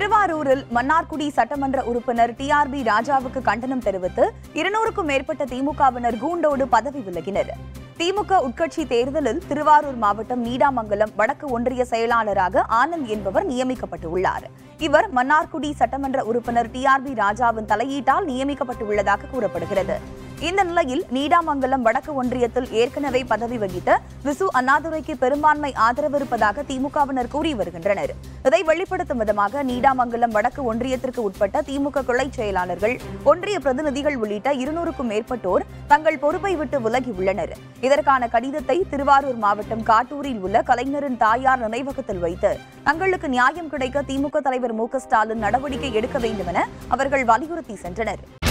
திருவாரூரில் மன்னார்குடி சட்டமன்ற உறுப்பினர் டிஆர்பி ராஜாவுக்கு கண்டனம் தெரிவித்து இருநூறுக்கும் மேற்பட்ட திமுகவினர் கூண்டோடு பதவி விலகினர் திமுக உட்கட்சி தேர்தலில் திருவாரூர் மாவட்டம் நீடாமங்கலம் வடக்கு ஒன்றிய செயலாளராக ஆனந்த் என்பவர் நியமிக்கப்பட்டுள்ளார் இவர் மன்னார்குடி சட்டமன்ற உறுப்பினர் டிஆர்பி ராஜாவின் தலையீட்டால் நியமிக்கப்பட்டுள்ளதாக கூறப்படுகிறது இந்த நிலையில் நீடாமங்கலம் வடக்கு ஒன்றியத்தில் ஏற்கனவே பதவி வகித்த விசு அண்ணாதுரைக்கு பெரும்பான்மை ஆதரவு இருப்பதாக திமுகவினர் கூறி வருகின்றனர் இதை வெளிப்படுத்தும் விதமாக நீடாமங்கலம் வடக்கு ஒன்றியத்திற்கு உட்பட்ட திமுக கிளை செயலாளர்கள் ஒன்றிய பிரதிநிதிகள் உள்ளிட்ட இருநூறுக்கும் மேற்பட்டோர் தங்கள் பொறுப்பை விட்டு விலகி உள்ளனர் இதற்கான கடிதத்தை திருவாரூர் மாவட்டம் காட்டூரில் உள்ள கலைஞரின் தாயார் நினைவகத்தில் வைத்து தங்களுக்கு நியாயம் கிடைக்க திமுக தலைவர் மு க ஸ்டாலின் நடவடிக்கை எடுக்க வேண்டும் என அவர்கள் வலியுறுத்தி சென்றனர்